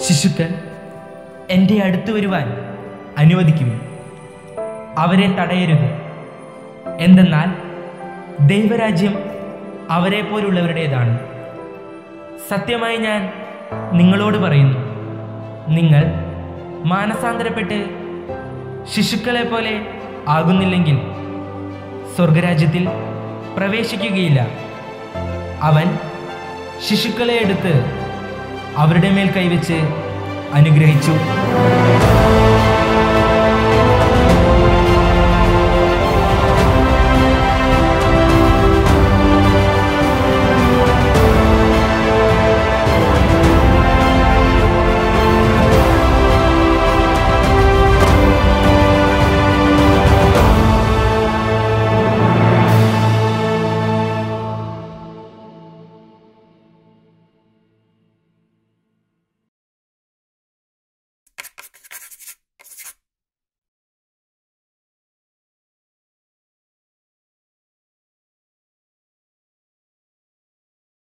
ശിശുക്കൾ എൻ്റെ അടുത്ത് വരുവാൻ അനുവദിക്കും അവരെ തടയരുത് എന്തെന്നാൽ ദൈവരാജ്യം അവരെ പോലുള്ളവരുടേതാണ് സത്യമായി ഞാൻ നിങ്ങളോട് പറയുന്നു നിങ്ങൾ മാനസാന്തരപ്പെട്ട് ശിശുക്കളെ പോലെ ആകുന്നില്ലെങ്കിൽ സ്വർഗരാജ്യത്തിൽ പ്രവേശിക്കുകയില്ല അവൻ ശിശുക്കളെ എടുത്ത് അവരുടെ മേൽ കൈവച്ച് അനുഗ്രഹിച്ചു